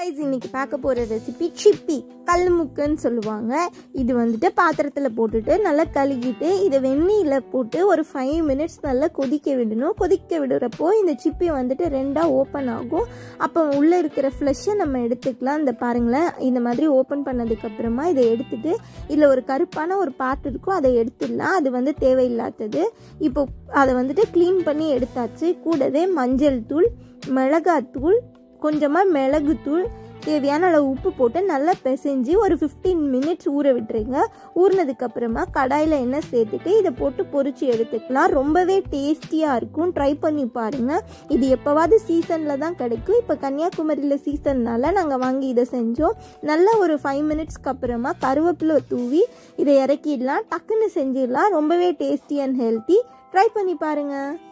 guys இன்னைக்கு பார்க்க போகிற ரெசிபி சிப்பி கல் முக்குன்னு சொல்லுவாங்க இது வந்துட்டு பாத்திரத்தில் போட்டுட்டு நல்லா கழுகிட்டு இதை வெந்நீரில் போட்டு ஒரு ஃபைவ் மினிட்ஸ் நல்லா கொதிக்க விடணும் கொதிக்க விடுறப்போ இந்த சிப்பி வந்துட்டு ரெண்டாக ஓப்பன் ஆகும் அப்போ உள்ளே இருக்கிற ஃப்ளஷ்ஷை நம்ம எடுத்துக்கலாம் இந்த பாருங்களேன் இந்த மாதிரி ஓப்பன் பண்ணதுக்கப்புறமா இதை எடுத்துட்டு இதில் ஒரு கருப்பான ஒரு பார்ட் இருக்கும் அதை எடுத்துடலாம் அது வந்து தேவையில்லாதது இப்போ அதை வந்துட்டு க்ளீன் பண்ணி எடுத்தாச்சு கூடவே மஞ்சள் தூள் மிளகாத்தூள் கொஞ்சமாக மிளகுத்தூள் தேவையான அளவு உப்பு போட்டு நல்லா பிசைஞ்சு ஒரு ஃபிஃப்டீன் மினிட்ஸ் ஊற விட்டுருங்க ஊறினதுக்கப்புறமா கடாயில் எண்ணெய் சேர்த்துட்டு இதை போட்டு பொரிச்சு எடுத்துக்கலாம் ரொம்பவே டேஸ்டியாக இருக்கும் ட்ரை பண்ணி பாருங்கள் இது எப்போவாவது சீசனில் தான் கிடைக்கும் இப்போ கன்னியாகுமரியில் சீசன்னால நாங்கள் வாங்கி இதை செஞ்சோம் நல்லா ஒரு ஃபைவ் மினிட்ஸ்க்கு அப்புறமா கருவேப்பிலை தூவி இதை இறக்கிடலாம் டக்குன்னு செஞ்சிடலாம் ரொம்பவே டேஸ்டி அண்ட் ஹெல்த்தி ட்ரை பண்ணி பாருங்கள்